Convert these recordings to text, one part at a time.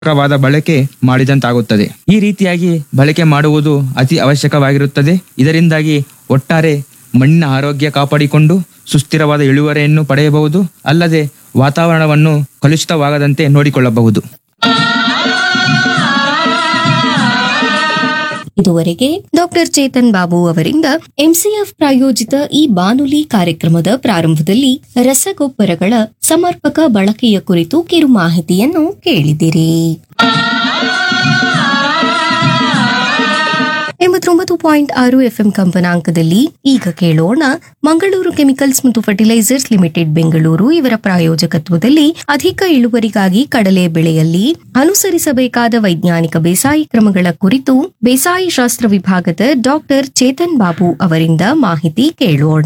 ವಾದ ಬಳಕೆ ಮಾಡಿದಂತಾಗುತ್ತದೆ ಈ ರೀತಿಯಾಗಿ ಬಳಕೆ ಮಾಡುವುದು ಅತಿ ಅವಶ್ಯಕವಾಗಿರುತ್ತದೆ ಇದರಿಂದಾಗಿ ಒಟ್ಟಾರೆ ಮಣ್ಣಿನ ಆರೋಗ್ಯ ಕಾಪಾಡಿಕೊಂಡು ಸುಸ್ಥಿರವಾದ ಇಳುವರಿಯನ್ನು ಪಡೆಯಬಹುದು ಅಲ್ಲದೆ ವಾತಾವರಣವನ್ನು ಕಲುಷಿತವಾಗದಂತೆ ನೋಡಿಕೊಳ್ಳಬಹುದು ಇದುವರೆಗೆ ಡಾಕ್ಟರ್ ಚೇತನ್ ಬಾಬು ಅವರಿಂದ ಎಂಸಿಎಫ್ ಪ್ರಾಯೋಜಿತ ಈ ಬಾನುಲಿ ಕಾರ್ಯಕ್ರಮದ ಪ್ರಾರಂಭದಲ್ಲಿ ರಸಗೊಬ್ಬರಗಳ ಸಮರ್ಪಕ ಬಳಕೆಯ ಕುರಿತು ಕಿರು ಮಾಹಿತಿಯನ್ನು ಕೇಳಿದಿರಿ ಎಂಬತ್ತೊಂಬತ್ತು ಪಾಯಿಂಟ್ ಆರು ಎಫ್ಎಂ ಕಂಪನಾಂಕದಲ್ಲಿ ಈಗ ಕೇಳೋಣ ಮಂಗಳೂರು ಕೆಮಿಕಲ್ಸ್ ಮತ್ತು ಫರ್ಟಿಲೈಸರ್ಸ್ ಲಿಮಿಟೆಡ್ ಬೆಂಗಳೂರು ಇವರ ಪ್ರಾಯೋಜಕತ್ವದಲ್ಲಿ ಅಧಿಕ ಇಳುವರಿಗಾಗಿ ಕಡಲೆ ಬೆಳೆಯಲ್ಲಿ ಅನುಸರಿಸಬೇಕಾದ ವೈಜ್ಞಾನಿಕ ಬೇಸಾಯ ಕ್ರಮಗಳ ಕುರಿತು ಬೇಸಾಯ ಶಾಸ್ತ್ರ ವಿಭಾಗದ ಡಾಕ್ಟರ್ ಚೇತನ್ ಬಾಬು ಅವರಿಂದ ಮಾಹಿತಿ ಕೇಳೋಣ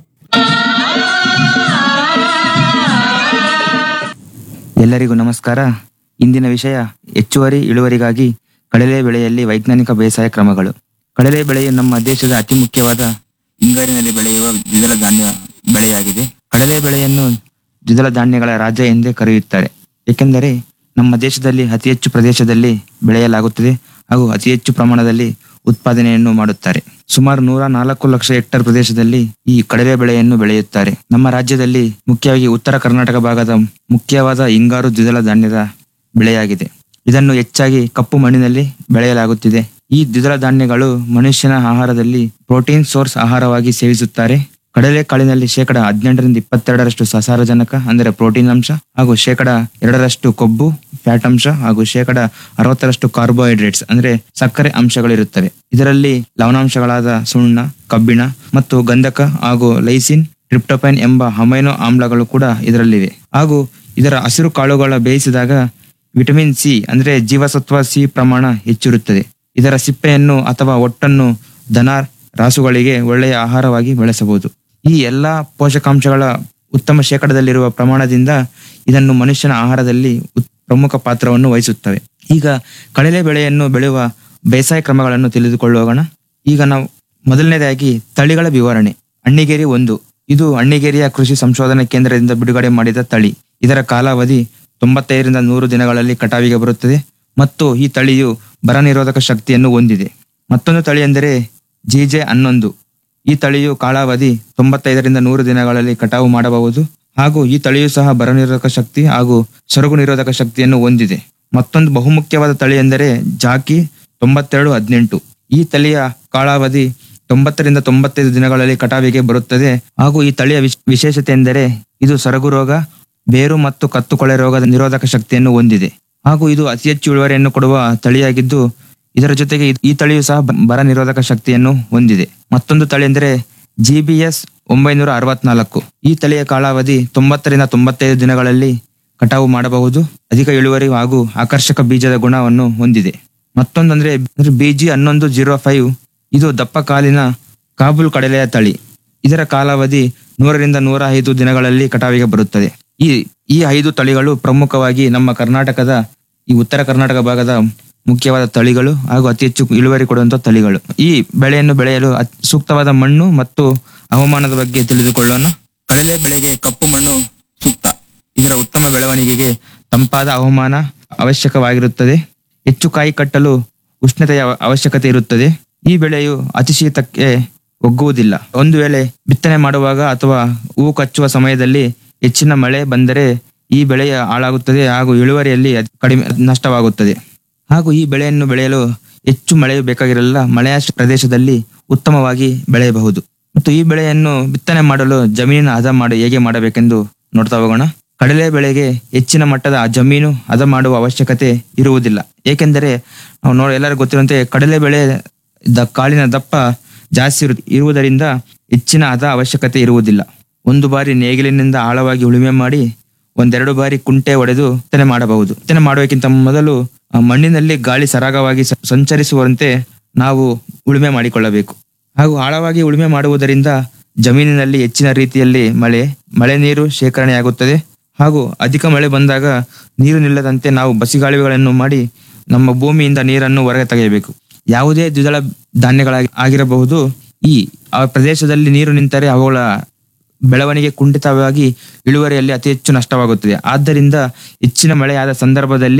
ಎಲ್ಲರಿಗೂ ನಮಸ್ಕಾರ ಇಂದಿನ ವಿಷಯ ಹೆಚ್ಚುವರಿ ಇಳುವರಿಗಾಗಿ ಕಡಲೆ ಬೆಳೆಯಲ್ಲಿ ವೈಜ್ಞಾನಿಕ ಬೇಸಾಯ ಕ್ರಮಗಳು ಕಡಲೆ ಬೆಳೆಯು ನಮ್ಮ ದೇಶದ ಅತಿ ಮುಖ್ಯವಾದ ಹಿಂಗಾರಿನಲ್ಲಿ ಬೆಳೆಯುವ ದ್ವಿದಳ ಧಾನ್ಯ ಬೆಳೆಯಾಗಿದೆ ಕಡಲೆ ಬೆಳೆಯನ್ನು ದ್ವಿದಳ ಧಾನ್ಯಗಳ ರಾಜ್ಯ ಎಂದೇ ಕರೆಯುತ್ತಾರೆ ಏಕೆಂದರೆ ನಮ್ಮ ದೇಶದಲ್ಲಿ ಅತಿ ಹೆಚ್ಚು ಪ್ರದೇಶದಲ್ಲಿ ಬೆಳೆಯಲಾಗುತ್ತದೆ ಹಾಗೂ ಅತಿ ಹೆಚ್ಚು ಪ್ರಮಾಣದಲ್ಲಿ ಉತ್ಪಾದನೆಯನ್ನು ಮಾಡುತ್ತಾರೆ ಸುಮಾರು ನೂರ ನಾಲ್ಕು ಲಕ್ಷ ಹೆಕ್ಟರ್ ಪ್ರದೇಶದಲ್ಲಿ ಈ ಕಡಲೆ ಬೆಳೆಯನ್ನು ಬೆಳೆಯುತ್ತಾರೆ ನಮ್ಮ ರಾಜ್ಯದಲ್ಲಿ ಮುಖ್ಯವಾಗಿ ಉತ್ತರ ಕರ್ನಾಟಕ ಭಾಗದ ಮುಖ್ಯವಾದ ಹಿಂಗಾರು ದ್ವಿದಳ ಧಾನ್ಯದ ಬೆಳೆಯಾಗಿದೆ ಇದನ್ನು ಹೆಚ್ಚಾಗಿ ಕಪ್ಪು ಮಣ್ಣಿನಲ್ಲಿ ಬೆಳೆಯಲಾಗುತ್ತಿದೆ ಈ ದ್ವಿದಳ ಧಾನ್ಯಗಳು ಮನುಷ್ಯನ ಆಹಾರದಲ್ಲಿ ಪ್ರೋಟೀನ್ ಸೋರ್ಸ್ ಆಹಾರವಾಗಿ ಸೇವಿಸುತ್ತಾರೆ ಕಡಲೆಕಾಳಿನಲ್ಲಿ ಶೇಕಡ ಹದಿನೆಂಟರಿಂದ ಇಪ್ಪತ್ತೆರಡರಷ್ಟು ಸಸಾರಜನಕ ಅಂದರೆ ಪ್ರೋಟೀನ್ ಅಂಶ ಹಾಗೂ ಶೇಕಡ ಎರಡರಷ್ಟು ಕೊಬ್ಬು ಫ್ಯಾಟ್ ಅಂಶ ಹಾಗೂ ಶೇಕಡ ಅರವತ್ತರಷ್ಟು ಕಾರ್ಬೋಹೈಡ್ರೇಟ್ಸ್ ಅಂದ್ರೆ ಸಕ್ಕರೆ ಅಂಶಗಳಿರುತ್ತವೆ ಇದರಲ್ಲಿ ಲವಣಾಂಶಗಳಾದ ಸುಣ್ಣ ಕಬ್ಬಿಣ ಮತ್ತು ಗಂಧಕ ಹಾಗೂ ಲೈಸಿನ್ ಟ್ರಿಪ್ಟೋಪೈನ್ ಎಂಬ ಅಮೈನೋ ಆಮ್ಲಗಳು ಕೂಡ ಇದರಲ್ಲಿವೆ ಹಾಗೂ ಇದರ ಹಸಿರು ಕಾಳುಗಳ ಬೇಯಿಸಿದಾಗ ವಿಟಮಿನ್ ಸಿ ಅಂದ್ರೆ ಜೀವಸತ್ವ ಸಿ ಪ್ರಮಾಣ ಹೆಚ್ಚಿರುತ್ತದೆ ಇದರ ಸಿಪ್ಪೆಯನ್ನು ಅಥವಾ ಒಟ್ಟನ್ನು ದನ ರಾಸುಗಳಿಗೆ ಒಳ್ಳೆಯ ಆಹಾರವಾಗಿ ಬಳಸಬಹುದು ಈ ಎಲ್ಲಾ ಪೋಷಕಾಂಶಗಳ ಉತ್ತಮ ಶೇಕಡದಲ್ಲಿರುವ ಪ್ರಮಾಣದಿಂದ ಇದನ್ನು ಮನುಷ್ಯನ ಆಹಾರದಲ್ಲಿ ಉತ್- ಪ್ರಮುಖ ಪಾತ್ರವನ್ನು ವಹಿಸುತ್ತವೆ ಈಗ ಕಡಲೆ ಬೆಳೆಯನ್ನು ಬೆಳೆಯುವ ಬೇಸಾಯ ಕ್ರಮಗಳನ್ನು ತಿಳಿದುಕೊಳ್ಳೋಣ ಈಗ ನಾವು ಮೊದಲನೇದಾಗಿ ತಳಿಗಳ ವಿವರಣೆ ಅಣ್ಣಿಗೇರಿ ಒಂದು ಇದು ಅಣ್ಣಿಗೇರಿಯ ಕೃಷಿ ಸಂಶೋಧನಾ ಕೇಂದ್ರದಿಂದ ಬಿಡುಗಡೆ ಮಾಡಿದ ತಳಿ ಇದರ ಕಾಲಾವಧಿ ತೊಂಬತ್ತೈದರಿಂದ ನೂರು ದಿನಗಳಲ್ಲಿ ಕಟಾವಿಗೆ ಬರುತ್ತದೆ ಮತ್ತು ಈ ತಳಿಯು ಬರ ನಿರೋಧಕ ಶಕ್ತಿಯನ್ನು ಹೊಂದಿದೆ ಮತ್ತೊಂದು ತಳಿ ಎಂದರೆ ಜಿಜೆ ಹನ್ನೊಂದು ಈ ತಳಿಯು ಕಾಲಾವಧಿ ತೊಂಬತ್ತೈದರಿಂದ ನೂರು ದಿನಗಳಲ್ಲಿ ಕಟಾವು ಮಾಡಬಹುದು ಹಾಗೂ ಈ ತಳಿಯು ಸಹ ಬರ ನಿರೋಧಕ ಶಕ್ತಿ ಹಾಗೂ ಸೊರಗು ನಿರೋಧಕ ಶಕ್ತಿಯನ್ನು ಹೊಂದಿದೆ ಮತ್ತೊಂದು ಬಹುಮುಖ್ಯವಾದ ತಳಿ ಎಂದರೆ ಜಾಕಿ ತೊಂಬತ್ತೆರಡು ಹದಿನೆಂಟು ಈ ತಳಿಯ ಕಾಲಾವಧಿ ತೊಂಬತ್ತರಿಂದ ತೊಂಬತ್ತೈದು ದಿನಗಳಲ್ಲಿ ಕಟಾವಿಗೆ ಬರುತ್ತದೆ ಹಾಗೂ ಈ ತಳಿಯ ವಿಶ್- ವಿಶೇಷತೆ ಎಂದರೆ ಇದು ಸೊರಗು ರೋಗ ಬೇರು ಮತ್ತು ಕತ್ತು ಕೊಳೆ ರೋಗದ ನಿರೋಧಕ ಶಕ್ತಿಯನ್ನು ಹೊಂದಿದೆ ಹಾಗೂ ಇದು ಅತಿ ಹೆಚ್ಚು ಇಳುವರಿಯನ್ನು ಕೊಡುವ ತಳಿಯಾಗಿದ್ದು ಇದರ ಜೊತೆಗೆ ಇದ್- ಈ ತಳಿಯು ಸಹ ಬ- ಬರ ನಿರೋಧಕ ಶಕ್ತಿಯನ್ನು ಹೊಂದಿದೆ ಮತ್ತೊಂದು ತಳಿ ಎಂದರೆ ಜಿ ಬಿ ಎಸ್ ಒಂಬೈನೂರ ಅರವತ್ನಾಲ್ಕು ಈ ತಳಿಯ ಕಾಲಾವಧಿ ತೊಂಬತ್ತರಿಂದ ತೊಂಬತ್ತೈದು ದಿನಗಳಲ್ಲಿ ಕಟಾವು ಮಾಡಬಹುದು ಅಧಿಕ ಇಳುವರಿ ಹಾಗೂ ಆಕರ್ಷಕ ಬೀಜದ ಗುಣವನ್ನು ಹೊಂದಿದೆ ಮತ್ತೊಂದಂದ್ರೆ ಬಿಜಿ ಹನ್ನೊಂದು ಜೀರೋ ಫೈವ್ ಇದು ದಪ್ಪ ಕಾಲಿನ ಕಾಬೂಲ್ ಕಡಲೆಯ ತಳಿ ಇದರ ಕಾಲಾವಧಿ ನೂರರಿಂದ ನೂರ ಐದು ದಿನಗಳಲ್ಲಿ ಕಟಾವಿಗೆ ಬರುತ್ತದೆ ಈ ಈ ಐದು ತಳಿಗಳು ಪ್ರಮುಖವಾಗಿ ನಮ್ಮ ಕರ್ನಾಟಕದ ಈ ಉತ್ತರ ಕರ್ನಾಟಕ ಭಾಗದ ಮುಖ್ಯವಾದ ತಳಿಗಳು ಹಾಗೂ ಅತಿ ಹೆಚ್ಚು ಇಳುವರಿ ಕೊಡುವಂತಹ ತಳಿಗಳು ಈ ಬೆಳೆಯನ್ನು ಬೆಳೆಯಲು ಅತ್- ಸೂಕ್ತವಾದ ಮಣ್ಣು ಮತ್ತು ಹವಾಮಾನದ ಬಗ್ಗೆ ತಿಳಿದುಕೊಳ್ಳೋಣ ಕಡಲೆ ಬೆಳೆಗೆ ಕಪ್ಪು ಮಣ್ಣು ಸೂಕ್ತ ಇದರ ಉತ್ತಮ ಬೆಳವಣಿಗೆಗೆ ತಂಪಾದ ಹವಾಮಾನ ಅವಶ್ಯಕವಾಗಿರುತ್ತದೆ ಹೆಚ್ಚು ಕಾಯಿ ಕಟ್ಟಲು ಉಷ್ಣತೆಯ ಅವ- ಅವಶ್ಯಕತೆ ಇರುತ್ತದೆ ಈ ಬೆಳೆಯು ಅತಿ ಶೀತಕ್ಕೆ ಒಗ್ಗುವುದಿಲ್ಲ ಒಂದು ವೇಳೆ ಬಿತ್ತನೆ ಮಾಡುವಾಗ ಅಥವಾ ಹೂವು ಕಚ್ಚುವ ಸಮಯದಲ್ಲಿ ಹೆಚ್ಚಿನ ಮಳೆ ಬಂದರೆ ಈ ಬೆಳೆಯ ಹಾಳಾಗುತ್ತದೆ ಹಾಗೂ ಇಳುವರಿಯಲ್ಲಿ ಅದ್- ಕಡಿಮೆ ನಷ್ಟವಾಗುತ್ತದೆ ಹಾಗೂ ಈ ಬೆಳೆಯನ್ನು ಬೆಳೆಯಲು ಹೆಚ್ಚು ಮಳೆಯು ಬೇಕಾಗಿರಲಿಲ್ಲ ಮಳೆಯಾಶ್ರ ಪ್ರದೇಶದಲ್ಲಿ ಉತ್ತಮವಾಗಿ ಬೆಳೆಯಬಹುದು ಮತ್ತು ಈ ಬೆಳೆಯನ್ನು ಬಿತ್ತನೆ ಮಾಡಲು ಜಮೀನಿನ ಹದ ಮಾಡಿ ಹೇಗೆ ಮಾಡಬೇಕೆಂದು ನೋಡ್ತಾ ಹೋಗೋಣ ಕಡಲೆ ಬೆಳೆಗೆ ಹೆಚ್ಚಿನ ಮಟ್ಟದ ಜಮೀನು ಹದ ಮಾಡುವ ಅವಶ್ಯಕತೆ ಇರುವುದಿಲ್ಲ ಏಕೆಂದರೆ ನಾವು ನೋಡಿ ಎಲ್ಲರಿಗೂ ಗೊತ್ತಿರುವಂತೆ ಕಡಲೆ ಬೆಳೆ ದ ಕಾಳಿನ ದಪ್ಪ ಜಾಸ್ತಿ ಇರು ಇರುವುದರಿಂದ ಹೆಚ್ಚಿನ ಹದ ಅವಶ್ಯಕತೆ ಇರುವುದಿಲ್ಲ ಒಂದು ಬಾರಿ ನೇಗಿಲಿನಿಂದ ಆಳವಾಗಿ ಉಳುಮೆ ಮಾಡಿ ಒಂದೆರಡು ಬಾರಿ ಕುಂಟೆ ಹೊಡೆದು ಬಿತ್ತನೆ ಮಾಡಬಹುದು ಬಿತ್ತನೆ ಮಾಡುವಕ್ಕಿಂತ ಮೊದಲು ಆ ಮಣ್ಣಿನಲ್ಲಿ ಗಾಳಿ ಸರಾಗವಾಗಿ ಸ- ಸಂಚರಿಸುವಂತೆ ನಾವು ಉಳುಮೆ ಮಾಡಿಕೊಳ್ಳಬೇಕು ಹಾಗೂ ಆಳವಾಗಿ ಉಳುಮೆ ಮಾಡುವುದರಿಂದ ಜಮೀನಿನಲ್ಲಿ ಹೆಚ್ಚಿನ ರೀತಿಯಲ್ಲಿ ಮಳೆ ಮಳೆ ನೀರು ಶೇಖರಣೆಯಾಗುತ್ತದೆ ಹಾಗೂ ಅಧಿಕ ಮಳೆ ಬಂದಾಗ ನೀರು ನಿಲ್ಲದಂತೆ ನಾವು ಬಸಿಗಾಲುವೆಗಳನ್ನು ಮಾಡಿ ನಮ್ಮ ಭೂಮಿಯಿಂದ ನೀರನ್ನು ಹೊರಗೆ ತೆಗೆಯಬೇಕು ಯಾವುದೇ ದ್ವಿದಳ ಧಾನ್ಯಗಳಾಗಿ ಆಗಿರಬಹುದು ಈ ಆ ಪ್ರದೇಶದಲ್ಲಿ ನೀರು ನಿಂತರೆ ಅವುಗಳ ಬೆಳವಣಿಗೆ ಕುಂಠಿತವಾಗಿ ಇಳುವರಿಯಲ್ಲಿ ಅತಿ ಹೆಚ್ಚು ನಷ್ಟವಾಗುತ್ತದೆ ಆದ್ದರಿಂದ ಹೆಚ್ಚಿನ ಮಳೆಯಾದ ಸಂದರ್ಭದಲ್ಲಿ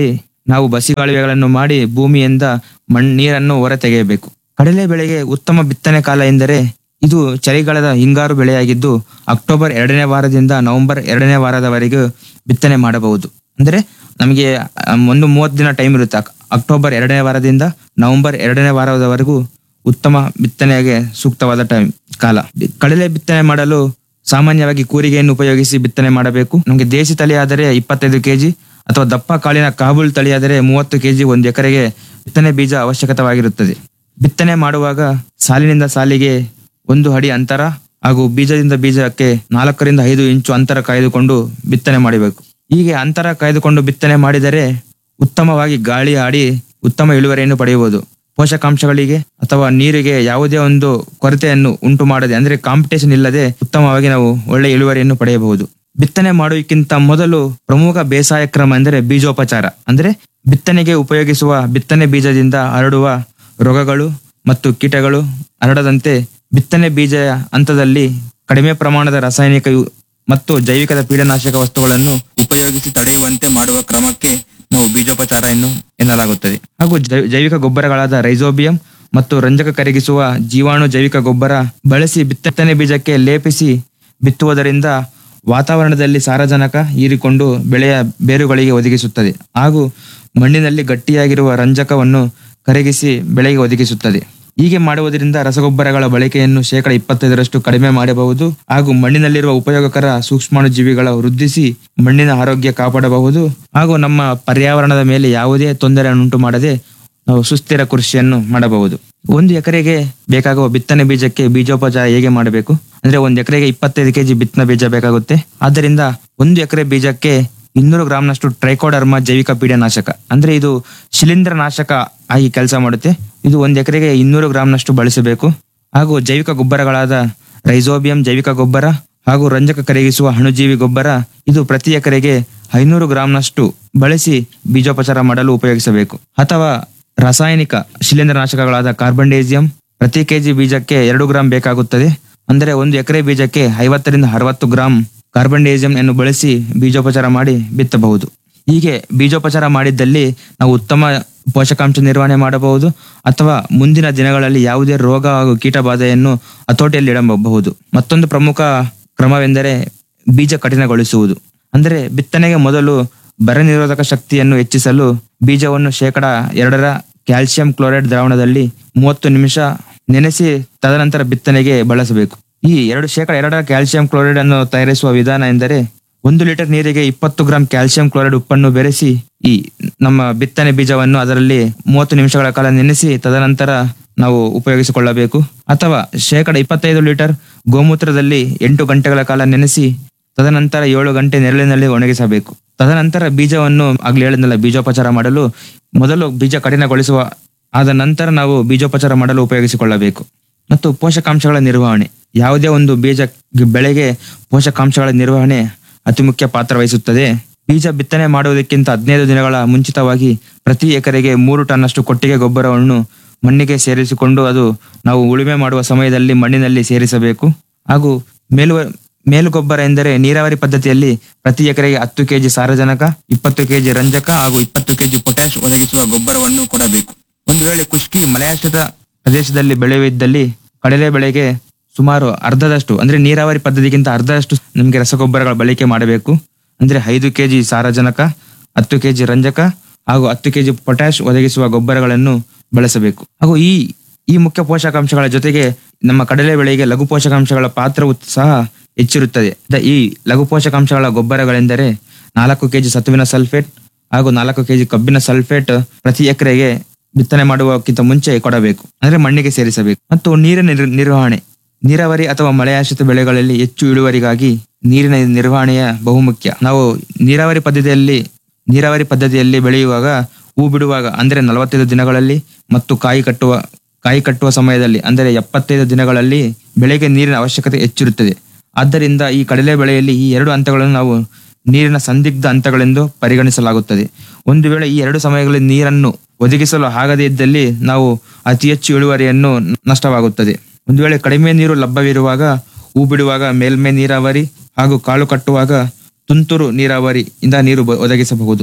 ನಾವು ಬಸಿಗಾಲುವೆಗಳನ್ನು ಮಾಡಿ ಭೂಮಿಯಿಂದ ಮಣ್ ನೀರನ್ನು ಹೊರ ತೆಗೆಯಬೇಕು ಕಡಲೆ ಬೆಳೆಗೆ ಉತ್ತಮ ಬಿತ್ತನೆ ಕಾಲ ಎಂದರೆ ಇದು ಚಳಿಗಾಲದ ಹಿಂಗಾರು ಬೆಳೆಯಾಗಿದ್ದು ಅಕ್ಟೋಬರ್ ಎರಡನೇ ವಾರದಿಂದ ನವೆಂಬರ್ ಎರಡನೇ ವಾರದವರೆಗೂ ಬಿತ್ತನೆ ಮಾಡಬಹುದು ಅಂದ್ರೆ ನಮಗೆ ಆ, ಒಂದು ಮೂವತ್ತು ದಿನ ಟೈಮ್ ಇರುತ್ತೆ ಅಕ್- ಅಕ್ಟೋಬರ್ ಎರಡನೇ ವಾರದಿಂದ ನವೆಂಬರ್ ಎರಡನೇ ವಾರದವರೆಗೂ ಉತ್ತಮ ಬಿತ್ತನೆಗೆ ಸೂಕ್ತವಾದ ಟೈಮ್ ಕಾಲ ಕಡಲೆ ಬಿತ್ತನೆ ಮಾಡಲು ಸಾಮಾನ್ಯವಾಗಿ ಕೂರಿಗೆಯನ್ನು ಉಪಯೋಗಿಸಿ ಬಿತ್ತನೆ ಮಾಡಬೇಕು ನಮಗೆ ದೇಸಿ ತಳಿ ಆದರೆ ಇಪ್ಪತ್ತೈದು ಕೆಜಿ ಅಥವಾ ದಪ್ಪ ಕಾಳಿನ ಕಾಬೂಲ್ ತಳಿಯಾದರೆ ಮೂವತ್ತು ಕೆಜಿ ಒಂದು ಎಕರೆಗೆ ಬಿತ್ತನೆ ಬೀಜ ಅವಶ್ಯಕವಾಗಿರುತ್ತದೆ ಬಿತ್ತನೆ ಮಾಡುವಾಗ ಸಾಲಿನಿಂದ ಸಾಲಿಗೆ ಒಂದು ಅಡಿ ಅಂತರ ಹಾಗೂ ಬೀಜದಿಂದ ಬೀಜಕ್ಕೆ ನಾಲ್ಕರಿಂದ ಐದು ಇಂಚು ಅಂತರ ಕಾಯ್ದುಕೊಂಡು ಬಿತ್ತನೆ ಮಾಡಬೇಕು ಹೀಗೆ ಅಂತರ ಕಾಯ್ದುಕೊಂಡು ಬಿತ್ತನೆ ಮಾಡಿದರೆ ಉತ್ತಮವಾಗಿ ಗಾಳಿ ಆಡಿ ಉತ್ತಮ ಇಳುವರಿಯನ್ನು ಪಡೆಯಬಹುದು ಪೋಷಕಾಂಶಗಳಿಗೆ ಅಥವಾ ನೀರಿಗೆ ಯಾವುದೇ ಒಂದು ಕೊರತೆಯನ್ನು ಉಂಟು ಮಾಡದೆ ಅಂದ್ರೆ ಕಾಂಪಿಟೇಷನ್ ಇಲ್ಲದೆ ಉತ್ತಮವಾಗಿ ನಾವು ಒಳ್ಳೆ ಇಳುವರಿಯನ್ನು ಪಡೆಯಬಹುದು ಬಿತ್ತನೆ ಮಾಡುವುದಕ್ಕಿಂತ ಮೊದಲು ಪ್ರಮುಖ ಬೇಸಾಯ ಕ್ರಮ ಎಂದರೆ ಬೀಜೋಪಚಾರ ಅಂದ್ರೆ ಬಿತ್ತನೆಗೆ ಉಪಯೋಗಿಸುವ ಬಿತ್ತನೆ ಬೀಜದಿಂದ ಹರಡುವ ರೋಗಗಳು ಮತ್ತು ಕೀಟಗಳು ಹರಡದಂತೆ ಬಿತ್ತನೆ ಬೀಜ ಹಂತದಲ್ಲಿ ಕಡಿಮೆ ಪ್ರಮಾಣದ ರಾಸಾಯನಿಕ ಯು- ಮತ್ತು ಜೈವಿಕದ ಪೀಡನಾಶಕ ವಸ್ತುಗಳನ್ನು ಉಪಯೋಗಿಸಿ ತಡೆಯುವಂತೆ ಮಾಡುವ ಕ್ರಮಕ್ಕೆ ನಾವು ಬೀಜೋಪಚಾರ ಎನ್ನು ಎನ್ನಲಾಗುತ್ತದೆ ಹಾಗೂ ಜೈ- ಜೈವಿಕ ಗೊಬ್ಬರಗಳಾದ ರೈಸೋಬಿಯಂ ಮತ್ತು ರಂಜಕ ಕರಗಿಸುವ ಜೀವಾಣು ಜೈವಿಕ ಗೊಬ್ಬರ ಬಳಸಿ ಬಿತ್ತನೆ ಬೀಜಕ್ಕೆ ಲೇಪಿಸಿ ಬಿತ್ತುವುದರಿಂದ ವಾತಾವರಣದಲ್ಲಿ ಸಾರಜನಕ ಹೀರಿಕೊಂಡು ಬೆಳೆಯ ಬೇರುಗಳಿಗೆ ಒದಗಿಸುತ್ತದೆ ಹಾಗೂ ಮಣ್ಣಿನಲ್ಲಿ ಗಟ್ಟಿಯಾಗಿರುವ ರಂಜಕವನ್ನು ಕರಗಿಸಿ ಬೆಳೆಗೆ ಒದಗಿಸುತ್ತದೆ ಹೀಗೆ ಮಾಡುವುದರಿಂದ ರಸಗೊಬ್ಬರಗಳ ಬಳಕೆಯನ್ನು ಶೇಕಡ ಇಪ್ಪತ್ತೈದರಷ್ಟು ಕಡಿಮೆ ಮಾಡಬಹುದು ಹಾಗೂ ಮಣ್ಣಿನಲ್ಲಿರುವ ಉಪಯೋಗಕರ ಸೂಕ್ಷ್ಮಾಣುಜೀವಿಗಳ ವೃದ್ಧಿಸಿ ಮಣ್ಣಿನ ಆರೋಗ್ಯ ಕಾಪಾಡಬಹುದು ಹಾಗೂ ನಮ್ಮ ಪರ್ಯಾವರಣದ ಮೇಲೆ ಯಾವುದೇ ತೊಂದರೆಯನ್ನುಂಟು ಮಾಡದೆ ನಾವು ಸುಸ್ಥಿರ ಕೃಷಿಯನ್ನು ಮಾಡಬಹುದು ಒಂದು ಎಕರೆಗೆ ಬೇಕಾಗುವ ಬಿತ್ತನೆ ಬೀಜಕ್ಕೆ ಬೀಜೋಪಚಾರ ಹೇಗೆ ಮಾಡಬೇಕು ಅಂದ್ರೆ ಒಂದು ಎಕರೆಗೆ ಇಪ್ಪತ್ತೈದು ಕೆಜಿ ಬಿತ್ತನೆ ಬೀಜ ಬೇಕಾಗುತ್ತೆ ಆದ್ದರಿಂದ ಒಂದು ಎಕರೆ ಬೀಜಕ್ಕೆ ಇನ್ನೂರು ಗ್ರಾಂನಷ್ಟು ಟ್ರೈಕೋಡರ್ಮ ಜೈವಿಕ ಪೀಡನಾಶಕ ಅಂದ್ರೆ ಇದು ಶಿಲೀಂಧ್ರ ನಾಶಕ ಆಗಿ ಕೆಲಸ ಮಾಡುತ್ತೆ ಇದು ಒಂದು ಎಕರೆಗೆ ಇನ್ನೂರು ಗ್ರಾಂನಷ್ಟು ಬಳಸಬೇಕು ಹಾಗೂ ಜೈವಿಕ ಗೊಬ್ಬರಗಳಾದ ರೈಸೋಬಿಯಂ ಜೈವಿಕ ಗೊಬ್ಬರ ಹಾಗೂ ರಂಜಕ ಕರಗಿಸುವ ಅಣುಜೀವಿ ಗೊಬ್ಬರ ಇದು ಪ್ರತಿ ಎಕರೆಗೆ ಐನೂರು ಗ್ರಾಂನಷ್ಟು ಬಳಸಿ ಬೀಜೋಪಚಾರ ಮಾಡಲು ಉಪಯೋಗಿಸಬೇಕು ಅಥವಾ ರಾಸಾಯನಿಕ ಶಿಲೀಂಧ್ರನಾಶಕಗಳಾದ ಕಾರ್ಬನ್ಡೇಸಿಯಂ ಪ್ರತಿ ಕೆಜಿ ಬೀಜಕ್ಕೆ ಎರಡು ಗ್ರಾಂ ಬೇಕಾಗುತ್ತದೆ ಅಂದರೆ ಒಂದು ಎಕರೆ ಬೀಜಕ್ಕೆ ಐವತ್ತರಿಂದ ಅರವತ್ತು ಗ್ರಾಂ ಕಾರ್ಬನ್ಡೇಸಿಯಂ ಅನ್ನು ಬಳಸಿ ಬೀಜೋಪಚಾರ ಮಾಡಿ ಬಿತ್ತಬಹುದು ಹೀಗೆ ಬೀಜೋಪಚಾರ ಮಾಡಿದ್ದಲ್ಲಿ ನಾವು ಉತ್ತಮ ಪೋಷಕಾಂಶ ನಿರ್ವಹಣೆ ಮಾಡಬಹುದು ಅಥವಾ ಮುಂದಿನ ದಿನಗಳಲ್ಲಿ ಯಾವುದೇ ರೋಗ ಹಾಗೂ ಕೀಟಬಾಧೆಯನ್ನು ಹತೋಟಿಯಲ್ಲಿ ಇಡಬಹುದು ಮತ್ತೊಂದು ಪ್ರಮುಖ ಕ್ರಮವೆಂದರೆ ಬೀಜ ಕಠಿಣಗೊಳಿಸುವುದು ಅಂದರೆ ಬಿತ್ತನೆಗೆ ಮೊದಲು ಬರ ನಿರೋಧಕ ಶಕ್ತಿಯನ್ನು ಹೆಚ್ಚಿಸಲು ಬೀಜವನ್ನು ಶೇಕಡ ಎರಡರ ಕ್ಯಾಲ್ಸಿಯಂ ಕ್ಲೋರೈಡ್ ದ್ರಾವಣದಲ್ಲಿ ಮೂವತ್ತು ನಿಮಿಷ ನೆನೆಸಿ ತದನಂತರ ಬಿತ್ತನೆಗೆ ಬಳಸಬೇಕು ಈ ಎರಡು ಶೇಕಡ ಎರಡರ ಕ್ಯಾಲ್ಸಿಯಂ ಕ್ಲೋರೈಡ್ ಅನ್ನು ತಯಾರಿಸುವ ವಿಧಾನ ಎಂದರೆ ಒಂದು ಲೀಟರ್ ನೀರಿಗೆ ಇಪ್ಪತ್ತು ಗ್ರಾಂ ಕ್ಯಾಲ್ಸಿಯಂ ಕ್ಲೋರೈಡ್ ಉಪ್ಪನ್ನು ಬೆರೆಸಿ ಈ ನಮ್ಮ ಬಿತ್ತನೆ ಬೀಜವನ್ನು ಅದರಲ್ಲಿ ಮೂವತ್ತು ನಿಮಿಷಗಳ ಕಾಲ ನೆನೆಸಿ ತದನಂತರ ನಾವು ಉಪಯೋಗಿಸಿಕೊಳ್ಳಬೇಕು ಅಥವಾ ಶೇಕಡ ಇಪ್ಪತ್ತೈದು ಲೀಟರ್ ಗೋಮೂತ್ರದಲ್ಲಿ ಎಂಟು ಗಂಟೆಗಳ ಕಾಲ ನೆನೆಸಿ ತದನಂತರ ಏಳು ಗಂಟೆ ನೆರಳಿನಲ್ಲಿ ಒಣಗಿಸಬೇಕು ತದನಂತರ ಬೀಜವನ್ನು ಆಗ್ಲೇ ಹೇಳಿದ್ನಲ್ಲ ಬೀಜೋಪಚಾರ ಮಾಡಲು ಮೊದಲು ಬೀಜ ಕಠಿಣಗೊಳಿಸುವ ಆದ ನಂತರ ನಾವು ಬೀಜೋಪಚಾರ ಮಾಡಲು ಉಪಯೋಗಿಸಿಕೊಳ್ಳಬೇಕು ಮತ್ತು ಪೋಷಕಾಂಶಗಳ ನಿರ್ವಹಣೆ ಯಾವುದೇ ಒಂದು ಬೀಜ ಬೆಳೆಗೆ ಪೋಷಕಾಂಶಗಳ ನಿರ್ವಹಣೆ ಅತಿ ಮುಖ್ಯ ಪಾತ್ರ ವಹಿಸುತ್ತದೆ ಬೀಜ ಬಿತ್ತನೆ ಮಾಡುವುದಕ್ಕಿಂತ ಹದಿನೈದು ದಿನಗಳ ಮುಂಚಿತವಾಗಿ ಪ್ರತಿ ಎಕರೆಗೆ ಮೂರು ಟನ್ನಷ್ಟು ಕೊಟ್ಟಿಗೆ ಗೊಬ್ಬರವನ್ನು ಮಣ್ಣಿಗೆ ಸೇರಿಸಿಕೊಂಡು ಅದು ನಾವು ಉಳುಮೆ ಮಾಡುವ ಸಮಯದಲ್ಲಿ ಮಣ್ಣಿನಲ್ಲಿ ಸೇರಿಸಬೇಕು ಹಾಗೂ ಮೇಲು ಮೇಲು ಗೊಬ್ಬರ ಎಂದರೆ ನೀರಾವರಿ ಪದ್ಧತಿಯಲ್ಲಿ ಪ್ರತಿ ಎಕರೆಗೆ ಹತ್ತು ಕೆಜಿ ಸಾರಜನಕ ಇಪ್ಪತ್ತು ಕೆಜಿ ರಂಜಕ ಹಾಗೂ ಇಪ್ಪತ್ತು ಕೆಜಿ ಪೊಟ್ಯಾಶ್ ಒದಗಿಸುವ ಗೊಬ್ಬರವನ್ನು ಕೊಡಬೇಕು ಒಂದು ವೇಳೆ ಕುಷ್ಕಿ ಮಳೆಯಾಶ್ರಿತ ಪ್ರದೇಶದಲ್ಲಿ ಬೆಳೆಯುವಿದ್ದಲ್ಲಿ ಕಡಲೆ ಬೆಳೆಗೆ ಸುಮಾರು ಅರ್ಧದಷ್ಟು ಅಂದ್ರೆ ನೀರಾವರಿ ಪದ್ಧತಿಗಿಂತ ಅರ್ಧದಷ್ಟು ನಮಗೆ ರಸಗೊಬ್ಬರಗಳ ಬಳಕೆ ಮಾಡಬೇಕು ಅಂದ್ರೆ ಐದು ಕೆಜಿ ಸಾರಜನಕ ಹತ್ತು ಕೆಜಿ ರಂಜಕ ಹಾಗೂ ಹತ್ತು ಕೆಜಿ ಪೊಟ್ಯಾಶ್ ಒದಗಿಸುವ ಗೊಬ್ಬರಗಳನ್ನು ಬಳಸಬೇಕು ಹಾಗೂ ಈ ಈ ಮುಖ್ಯ ಪೋಷಕಾಂಶಗಳ ಜೊತೆಗೆ ನಮ್ಮ ಕಡಲೆ ಬೆಳೆಗೆ ಲಘು ಪೋಷಕಾಂಶಗಳ ಪಾತ್ರವು ಸಹ ಹೆಚ್ಚಿರುತ್ತದೆ ದ- ಈ ಲಘು ಪೋಷಕಾಂಶಗಳ ಗೊಬ್ಬರಗಳೆಂದರೆ ನಾಲ್ಕು ಕೆಜಿ ಸತುವಿನ ಸಲ್ಫೇಟ್ ಹಾಗೂ ನಾಲ್ಕು ಕೆಜಿ ಕಬ್ಬಿನ ಸಲ್ಫೇಟ್ ಪ್ರತಿ ಎಕರೆಗೆ ಬಿತ್ತನೆ ಮಾಡುವಕ್ಕಿಂತ ಮುಂಚೆ ಕೊಡಬೇಕು ಅಂದ್ರೆ ಮಣ್ಣಿಗೆ ಸೇರಿಸಬೇಕು ಮತ್ತು ನೀರಿನ ನಿರ್- ನಿರ್ವಹಣೆ ನೀರಾವರಿ ಅಥವಾ ಮಳೆಯಾಶ್ರಿತ ಬೆಳೆಗಳಲ್ಲಿ ಹೆಚ್ಚು ಇಳುವರಿಗಾಗಿ ನೀರಿನ ನಿರ್ವಹಣೆಯ ಬಹುಮುಖ್ಯ ನಾವು ನೀರಾವರಿ ಪದ್ಧತಿಯಲ್ಲಿ ನೀರಾವರಿ ಪದ್ಧತಿಯಲ್ಲಿ ಬೆಳೆಯುವಾಗ ಹೂ ಬಿಡುವಾಗ ಅಂದ್ರೆ ನಲವತ್ತೈದು ದಿನಗಳಲ್ಲಿ ಮತ್ತು ಕಾಯಿ ಕಟ್ಟುವ ಕಾಯಿ ಕಟ್ಟುವ ಸಮಯದಲ್ಲಿ ಅಂದರೆ ಎಪ್ಪತ್ತೈದು ದಿನಗಳಲ್ಲಿ ಬೆಳೆಗೆ ನೀರಿನ ಅವಶ್ಯಕತೆ ಹೆಚ್ಚಿರುತ್ತದೆ ಆದ್ದರಿಂದ ಈ ಕಡಲೆ ಬೆಳೆಯಲ್ಲಿ ಈ ಎರಡು ಹಂತಗಳನ್ನು ನಾವು ನೀರಿನ ಸಂದಿಗ್ಧ ಹಂತಗಳೆಂದು ಪರಿಗಣಿಸಲಾಗುತ್ತದೆ ಒಂದು ವೇಳೆ ಈ ಎರಡು ಸಮಯಗಳಲ್ಲಿ ನೀರನ್ನು ಒದಗಿಸಲು ಆಗದೇ ಇದ್ದಲ್ಲಿ ನಾವು ಅತಿ ಹೆಚ್ಚು ಇಳುವರಿಯನ್ನು ನಷ್ಟವಾಗುತ್ತದೆ ಒಂದು ವೇಳೆ ಕಡಿಮೆ ನೀರು ಲಭ್ಯವಿರುವಾಗ ಹೂ ಬಿಡುವಾಗ ಮೇಲ್ಮೈ ನೀರಾವರಿ ಹಾಗೂ ಕಾಳು ಕಟ್ಟುವಾಗ ತುಂತುರು ನೀರಾವರಿ ಇಂದ ನೀರು ಬ- ಒದಗಿಸಬಹುದು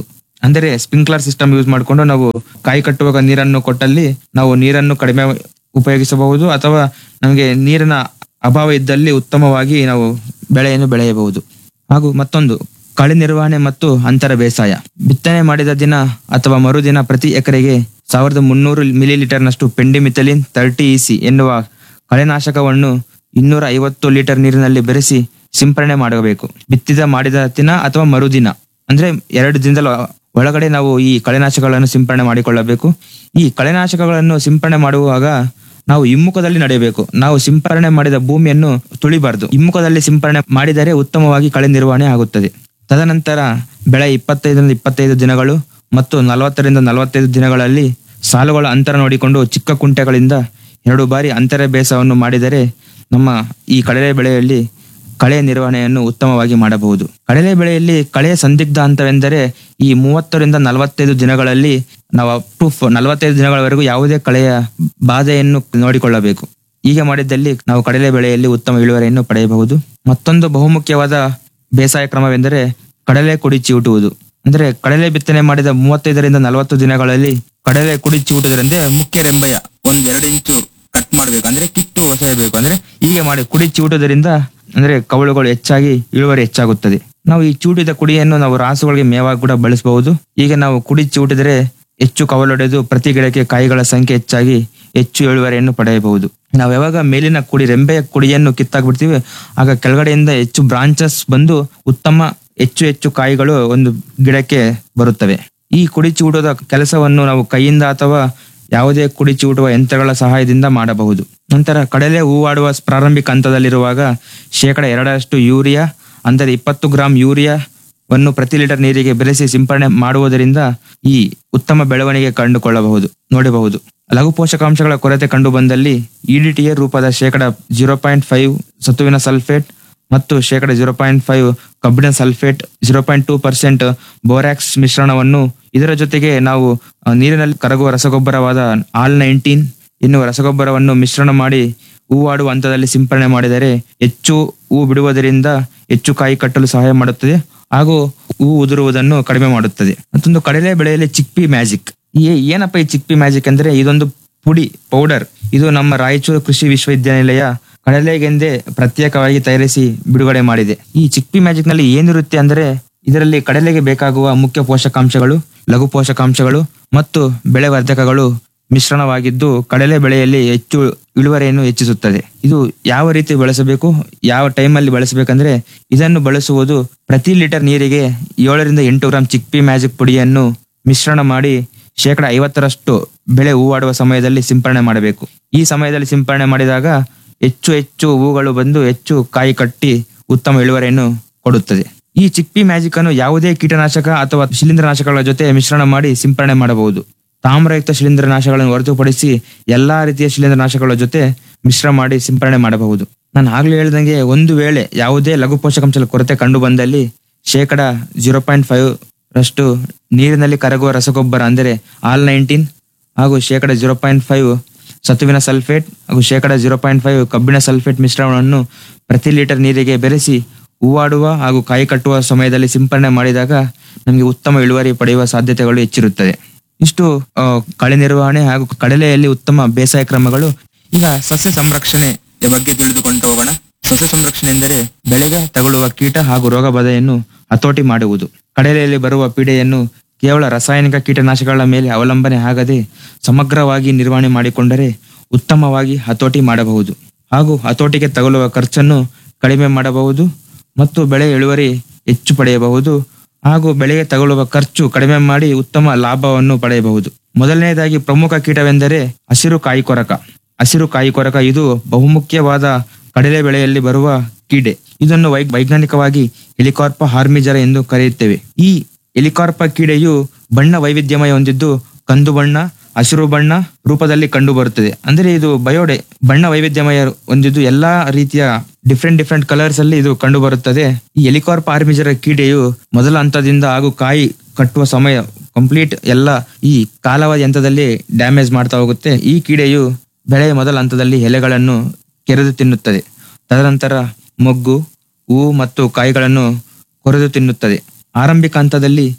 ಅಂದರೆ ಸ್ಪ್ರಿಂಕ್ಲರ್ ಸಿಸ್ಟಮ್ ಯೂಸ್ ಮಾಡಿಕೊಂಡು ನಾವು ಕಾಯಿ ಕಟ್ಟುವಾಗ ನೀರನ್ನು ಕೊಟ್ಟಲ್ಲಿ ನಾವು ನೀರನ್ನು ಕಡಿಮೆ ಉಪಯೋಗಿಸಬಹುದು ಅಥವಾ ನಮಗೆ ನೀರಿನ ಅಭಾವ ಇದ್ದಲ್ಲಿ ಉತ್ತಮವಾಗಿ ನಾವು ಬೆಳೆಯನ್ನು ಬೆಳೆಯಬಹುದು ಹಾಗೂ ಮತ್ತೊಂದು ಕಳೆ ನಿರ್ವಹಣೆ ಮತ್ತು ಅಂತರ ಬೇಸಾಯ ಬಿತ್ತನೆ ಮಾಡಿದ ದಿನ ಅಥವಾ ಮರುದಿನ ಪ್ರತಿ ಎಕರೆಗೆ ಸಾವಿರದ ಮುನ್ನೂರು ಮಿಲಿ ಲೀಟರ್ನಷ್ಟು ಪೆಂಡಿಮಿಥಲಿನ್ ತರ್ಟಿ ಇಸಿ ಎನ್ನುವ ಕಳೆನಾಶಕವನ್ನು ಇನ್ನೂರ ಐವತ್ತು ಲೀಟರ್ ನೀರಿನಲ್ಲಿ ಬೆರೆಸಿ ಸಿಂಪರಣೆ ಮಾಡಬೇಕು ಬಿತ್ತಿದ ಮಾಡಿದ ದಿನ ಅಥವಾ ಮರುದಿನ ಅಂದ್ರೆ ಎರಡು ದಿನದ ಒಳಗಡೆ ನಾವು ಈ ಕಳೆನಾಶಕಗಳನ್ನು ಸಿಂಪರಣೆ ಮಾಡಿಕೊಳ್ಳಬೇಕು ಈ ಕಳೆನಾಶಕಗಳನ್ನು ಸಿಂಪರಣೆ ಮಾಡುವಾಗ ನಾವು ಹಿಮ್ಮುಖದಲ್ಲಿ ನಡೆಯಬೇಕು ನಾವು ಸಿಂಪರಣೆ ಮಾಡಿದ ಭೂಮಿಯನ್ನು ತುಳಿಬಾರದು ಹಿಮ್ಮುಖದಲ್ಲಿ ಸಿಂಪರಣೆ ಮಾಡಿದರೆ ಉತ್ತಮವಾಗಿ ಕಳೆ ನಿರ್ವಹಣೆ ಆಗುತ್ತದೆ ತದನಂತರ ಬೆಳೆ ಇಪ್ಪತ್ತೈದರಿಂದ ಇಪ್ಪತ್ತೈದು ದಿನಗಳು ಮತ್ತು ನಲವತ್ತರಿಂದ ನಲವತ್ತೈದು ದಿನಗಳಲ್ಲಿ ಸಾಲುಗಳ ಅಂತರ ನೋಡಿಕೊಂಡು ಚಿಕ್ಕ ಕುಂಟೆಗಳಿಂದ ಎರಡು ಬಾರಿ ಅಂತರ ಬೇಸವನ್ನು ಮಾಡಿದರೆ ನಮ್ಮ ಈ ಕಡಲೆ ಬೆಳೆಯಲ್ಲಿ ಕಳೆ ನಿರ್ವಹಣೆಯನ್ನು ಉತ್ತಮವಾಗಿ ಮಾಡಬಹುದು ಕಡಲೆ ಬೆಳೆಯಲ್ಲಿ ಕಳೆಯ ಸಂದಿಗ್ಧ ಹಂತವೆಂದರೆ ಈ ಮೂವತ್ತರಿಂದ ನಲವತ್ತೈದು ದಿನಗಳಲ್ಲಿ ನಾವು ಅಪ್ ಟು ನಲವತ್ತೈದು ದಿನಗಳವರೆಗೂ ಯಾವುದೇ ಕಳೆಯ ಬಾಧೆಯನ್ನು ನೋಡಿಕೊಳ್ಳಬೇಕು ಹೀಗೆ ಮಾಡಿದ್ದಲ್ಲಿ ನಾವು ಕಡಲೆ ಬೆಳೆಯಲ್ಲಿ ಉತ್ತಮ ಇಳುವರಿಯನ್ನು ಪಡೆಯಬಹುದು ಮತ್ತೊಂದು ಬಹುಮುಖ್ಯವಾದ ಬೇಸಾಯ ಕ್ರಮವೆಂದರೆ ಕಡಲೆ ಕುಡಿ ಚಿವುಟುವುದು ಅಂದ್ರೆ ಕಡಲೆ ಬಿತ್ತನೆ ಮಾಡಿದ ಮೂವತ್ತೈದರಿಂದ ನಲವತ್ತು ದಿನಗಳಲ್ಲಿ ಕಡಲೆ ಕುಡಿ ಚಿವುಟುವುದರಿಂದ ಮುಖ್ಯ ರೆಂಬೆಯ ಒಂದ್ ಎರಡು ಇಂಚು ಕಟ್ ಮಾಡಬೇಕು ಅಂದ್ರೆ ಕಿತ್ತು ಒಸೆಯಬೇಕು ಅಂದ್ರೆ ಹೀಗೆ ಮಾಡಿ ಕುಡಿ ಚಿವುಟುವುದರಿಂದ ಅಂದ್ರೆ ಕವಳುಗಳು ಹೆಚ್ಚಾಗಿ ಇಳುವರಿ ಹೆಚ್ಚಾಗುತ್ತದೆ ನಾವು ಈ ಚೂಟಿದ ಕುಡಿಯನ್ನು ನಾವು ರಾಸುಗಳಿಗೆ ಮೇವಾಗಿ ಕೂಡ ಬಳಸಬಹುದು ಹೀಗೆ ನಾವು ಕುಡಿ ಚಿವುಟಿದರೆ ಹೆಚ್ಚು ಕವಲೊಡೆದು ಪ್ರತಿ ಗಿಡಕ್ಕೆ ಕಾಯಿಗಳ ಸಂಖ್ಯೆ ಹೆಚ್ಚಾಗಿ ಹೆಚ್ಚು ಇಳುವರಿಯನ್ನು ಪಡೆಯಬಹುದು ನಾವು ಯಾವಾಗ ಮೇಲಿನ ಕುಡಿ ರೆಂಬೆಯ ಕುಡಿಯನ್ನು ಕಿತ್ತಾಕ್ಬಿಡ್ತೀವಿ ಆಗ ಕೆಳಗಡೆಯಿಂದ ಹೆಚ್ಚು ಬ್ರಾಂಚಸ್ ಬಂದು ಉತ್ತಮ ಹೆಚ್ಚು ಹೆಚ್ಚು ಕಾಯಿಗಳು ಒಂದು ಗಿಡಕ್ಕೆ ಬರುತ್ತವೆ ಈ ಕುಡಿ ಚಿವುಟದ ಕೆಲಸವನ್ನು ನಾವು ಕೈಯಿಂದ ಅಥವಾ ಯಾವುದೇ ಕುಡಿ ಚಿವುಟುವ ಯಂತ್ರಗಳ ಸಹಾಯದಿಂದ ಮಾಡಬಹುದು ನಂತರ ಕಡಲೆ ಹೂವಾಡುವ ಪ್ರಾರಂಭಿಕ ಹಂತದಲ್ಲಿರುವಾಗ ಶೇಕಡ ಎರಡರಷ್ಟು ಯೂರಿಯಾ ಅಂದರೆ ಇಪ್ಪತ್ತು ಗ್ರಾಂ ಯೂರಿಯಾವನ್ನು ಪ್ರತಿ ಲೀಟರ್ ನೀರಿಗೆ ಬೆರೆಸಿ ಸಿಂಪರಣೆ ಮಾಡುವುದರಿಂದ ಈ ಉತ್ತಮ ಬೆಳವಣಿಗೆ ಕಂಡುಕೊಳ್ಳಬಹುದು ನೋಡಬಹುದು ಲಘು ಪೋಷಕಾಂಶಗಳ ಕೊರತೆ ಕಂಡು ಬಂದಲ್ಲಿ ಇಡಿಟಿಯ ರೂಪದ ಶೇಕಡ ಜೀರೋ ಪಾಯಿಂಟ್ ಫೈವ್ ಸತುವಿನ ಸಲ್ಫೇಟ್ ಮತ್ತು ಶೇಕಡ ಜೀರೋ ಪಾಯಿಂಟ್ ಫೈವ್ ಕಬ್ಬಿಣ sulphate zero point two percent borax ಮಿಶ್ರಣವನ್ನು ಇದರ ಜೊತೆಗೆ ನಾವು ಆ, ನೀರಿನಲ್ಲಿ ಕರಗುವ ರಸಗೊಬ್ಬರವಾದ ಆಲ್ ನೈನ್ಟೀನ್ ಎನ್ನುವ ರಸಗೊಬ್ಬರವನ್ನು ಮಿಶ್ರಣ ಮಾಡಿ ಹೂವಾಡುವ ಹಂತದಲ್ಲಿ ಸಿಂಪರಣೆ ಮಾಡಿದರೆ ಹೆಚ್ಚು ಹೂ ಬಿಡುವುದರಿಂದ ಹೆಚ್ಚು ಕಾಯಿ ಕಟ್ಟಲು ಸಹಾಯ ಮಾಡುತ್ತದೆ ಹಾಗೂ ಹೂ ಉದುರುವುದನ್ನು ಕಡಿಮೆ ಮಾಡುತ್ತದೆ ಮತ್ತೊಂದು ಕಡಲೆ ಬೆಳೆಯಲ್ಲಿ ಚಿಕ್ಪಿ ಮ್ಯಾಜಿಕ್ ಈ ಏನಪ್ಪ ಈ ಚಿಕ್ಪಿ ಮ್ಯಾಜಿಕ್ ಅಂದ್ರೆ ಇದೊಂದು ಪುಡಿ ಪೌಡರ್ ಇದು ನಮ್ಮ ರಾಯಚೂರು ಕೃಷಿ ವಿಶ್ವವಿದ್ಯಾನಿಲಯ ಕಡಲೆಗೆಂದೇ ಪ್ರತ್ಯೇಕವಾಗಿ ತಯಾರಿಸಿ ಬಿಡುಗಡೆ ಮಾಡಿದೆ ಈ ಚಿಕ್ಪಿ ಮ್ಯಾಜಿಕ್ ನಲ್ಲಿ ಏನಿರುತ್ತೆ ಅಂದ್ರೆ ಇದರಲ್ಲಿ ಕಡಲೆಗೆ ಬೇಕಾಗುವ ಮುಖ್ಯ ಪೋಷಕಾಂಶಗಳು ಲಘು ಪೋಷಕಾಂಶಗಳು ಮತ್ತು ಬೆಳೆ ವರ್ಧಕಗಳು ಮಿಶ್ರಣವಾಗಿದ್ದು ಕಡಲೆ ಬೆಳೆಯಲ್ಲಿ ಹೆಚ್ಚು ಇಳುವರಿಯನ್ನು ಹೆಚ್ಚಿಸುತ್ತದೆ ಇದು ಯಾವ ರೀತಿ ಬಳಸಬೇಕು ಯಾವ ಟೈಮಲ್ಲಿ ಬಳಸಬೇಕಂದ್ರೆ ಇದನ್ನು ಬಳಸುವುದು ಪ್ರತಿ ಲೀಟರ್ ನೀರಿಗೆ ಏಳರಿಂದ ಎಂಟು ಗ್ರಾಂ ಚಿಕ್ಪಿ ಮ್ಯಾಜಿಕ್ ಪುಡಿಯನ್ನು ಮಿಶ್ರಣ ಮಾಡಿ ಶೇಕಡ ಐವತ್ತರಷ್ಟು ಬೆಳೆ ಹೂವಾಡುವ ಸಮಯದಲ್ಲಿ ಸಿಂಪರಣೆ ಮಾಡಬೇಕು ಈ ಸಮಯದಲ್ಲಿ ಸಿಂಪರಣೆ ಮಾಡಿದಾಗ ಹೆಚ್ಚು ಹೆಚ್ಚು ಹೂಗಳು ಬಂದು ಹೆಚ್ಚು ಕಾಯಿ ಕಟ್ಟಿ ಉತ್ತಮ ಇಳುವರಿಯನ್ನು ಕೊಡುತ್ತದೆ ಈ ಚಿಕ್ಪಿ ಮ್ಯಾಜಿಕ್ ಅನ್ನು ಯಾವುದೇ ಕೀಟನಾಶಕ ಅಥವಾ ಶಿಲೀಂಧ್ರನಾಶಕಗಳ ಜೊತೆ ಮಿಶ್ರಣ ಮಾಡಿ ಸಿಂಪರಣೆ ಮಾಡಬಹುದು ತಾಮ್ರಯುಕ್ತ ಶಿಲೀಂಧ್ರನಾಶಕಗಳನ್ನು ಹೊರತುಪಡಿಸಿ ಎಲ್ಲಾ ರೀತಿಯ ಶಿಲೀಂಧ್ರನಾಶಕಗಳ ಜೊತೆ ಮಿಶ್ರ ಮಾಡಿ ಸಿಂಪರಣೆ ಮಾಡಬಹುದು ನಾನು ಆಗ್ಲೇ ಹೇಳ್ದಂಗೆ ಒಂದು ವೇಳೆ ಯಾವುದೇ ಲಘು ಪೋಷಕಾಂಶಗಳ ಕೊರತೆ ಕಂಡು ಬಂದಲ್ಲಿ ಶೇಕಡ ಜೀರೋ ಪಾಯಿಂಟ್ ಫೈವ್ ರಷ್ಟು ನೀರಿನಲ್ಲಿ ಕರಗುವ ರಸಗೊಬ್ಬರ ಅಂದರೆ ಆಲ್ ನೈನ್ಟೀನ್ ಹಾಗೂ ಶೇಕಡ ಜೀರೋ ಪಾಯಿಂಟ್ ಫೈವ್ ಸತುವಿನ ಸಲ್ಫೇಟ್ ಹಾಗೂ ಶೇಕಡ ಜೀರೋ ಪಾಯಿಂಟ್ ಫೈವ್ ಕಬ್ಬಿಣ ಸಲ್ಫೇಟ್ ಮಿಶ್ರಣವನ್ನು ಪ್ರತಿ ಲೀಟರ್ ನೀರಿಗೆ ಬೆರೆಸಿ ಹೂವಾಡುವ ಹಾಗೂ ಕಾಯಿ ಕಟ್ಟುವ ಸಮಯದಲ್ಲಿ ಸಿಂಪರಣೆ ಮಾಡಿದಾಗ ನಮಗೆ ಉತ್ತಮ ಇಳುವರಿ ಪಡೆಯುವ ಸಾಧ್ಯತೆಗಳು ಹೆಚ್ಚಿರುತ್ತದೆ ಇಷ್ಟು ಆ, ಕಳೆ ನಿರ್ವಹಣೆ ಹಾಗೂ ಕಡಲೆಯಲ್ಲಿ ಉತ್ತಮ ಬೇಸಾಯ ಕ್ರಮಗಳು ಈಗ ಸಸ್ಯ ಸಂರಕ್ಷಣೆ ಬಗ್ಗೆ ತಿಳಿದುಕೊಂಡು ಹೋಗೋಣ ಸಸ್ಯ ಸಂರಕ್ಷಣೆ ಎಂದರೆ ಬೆಳೆಗೆ ತಗುಲುವ ಕೀಟ ಹಾಗೂ ರೋಗ ಬಾಧೆಯನ್ನು ಹತೋಟಿ ಮಾಡುವುದು ಕಡಲೆಯಲ್ಲಿ ಬರುವ ಪೀಡೆಯನ್ನು ಕೇವಲ ರಾಸಾಯನಿಕ ಕೀಟನಾಶಕಗಳ ಮೇಲೆ ಅವಲಂಬನೆ ಆಗದೆ ಸಮಗ್ರವಾಗಿ ನಿರ್ವಹಣೆ ಮಾಡಿಕೊಂಡರೆ ಉತ್ತಮವಾಗಿ ಹತೋಟಿ ಮಾಡಬಹುದು ಹಾಗೂ ಹತೋಟಿಗೆ ತಗುಲುವ ಖರ್ಚನ್ನು ಕಡಿಮೆ ಮಾಡಬಹುದು ಮತ್ತು ಬೆಳೆ ಇಳುವರಿ ಹೆಚ್ಚು ಪಡೆಯಬಹುದು ಹಾಗೂ ಬೆಳೆಗೆ ತಗುಲುವ ಖರ್ಚು ಕಡಿಮೆ ಮಾಡಿ ಉತ್ತಮ ಲಾಭವನ್ನು ಪಡೆಯಬಹುದು ಮೊದಲನೆಯದಾಗಿ ಪ್ರಮುಖ ಕೀಟವೆಂದರೆ ಹಸಿರು ಕಾಯಿ ಕೊರಕ ಹಸಿರು ಕಾಯಿ ಕೊರಕ ಇದು ಬಹುಮುಖ್ಯವಾದ ಕಡಲೆ ಬೆಳೆಯಲ್ಲಿ ಬರುವ ಕೀಡೆ ಇದನ್ನು ವೈ ವೈಜ್ಞಾನಿಕವಾಗಿ ಹೆಲಿಕಾರ್ಪ ಹಾರ್ಮಿಜರ ಎಂದು ಕರೆಯುತ್ತೇವೆ ಈ ಹೆಲಿಕಾರ್ಪ ಕೀಡೆಯು ಬಣ್ಣ ವೈವಿಧ್ಯಮಯ ಹೊಂದಿದ್ದು ಕಂದು ಬಣ್ಣ ಹಸಿರು ಬಣ್ಣ ರೂಪದಲ್ಲಿ ಕಂಡು ಬರುತ್ತದೆ ಅಂದ್ರೆ ಇದು ಬಯೋಡೆ ಬಣ್ಣ ವೈವಿಧ್ಯಮಯ ಹೊಂದಿದ್ದು ಎಲ್ಲಾ ರೀತಿಯ ಡಿಫ್ರೆಂಟ್ ಡಿಫ್ರೆಂಟ್ ಕಲರ್ಸ್ ಅಲ್ಲಿ ಇದು ಕಂಡು ಬರುತ್ತದೆ ಈ ಹೆಲಿಕಾರ್ಪ ಆರ್ಮಿಜರ ಕೀಡೆಯು ಮೊದಲ ಹಂತದಿಂದ ಹಾಗೂ ಕಾಯಿ ಕಟ್ಟುವ ಸಮಯ ಕಂಪ್ಲೀಟ್ ಎಲ್ಲ ಈ ಕಾಲಾವಧಿ ಹಂತದಲ್ಲಿ ಡ್ಯಾಮೇಜ್ ಮಾಡ್ತಾ ಹೋಗುತ್ತೆ ಈ ಕೀಡೆಯು ಬೆಳೆಯ ಮೊದಲ ಹಂತದಲ್ಲಿ ಎಲೆಗಳನ್ನು ಕೆರೆದು ತಿನ್ನುತ್ತದೆ ತದನಂತರ ಮೊಗ್ಗು ಹೂವು ಮತ್ತು ಕಾಯಿಗಳನ್ನು ಕೊರೆದು ತಿನ್ನುತ್ತದೆ ಆರಂಭಿಕ ಹಂತದಲ್ಲಿ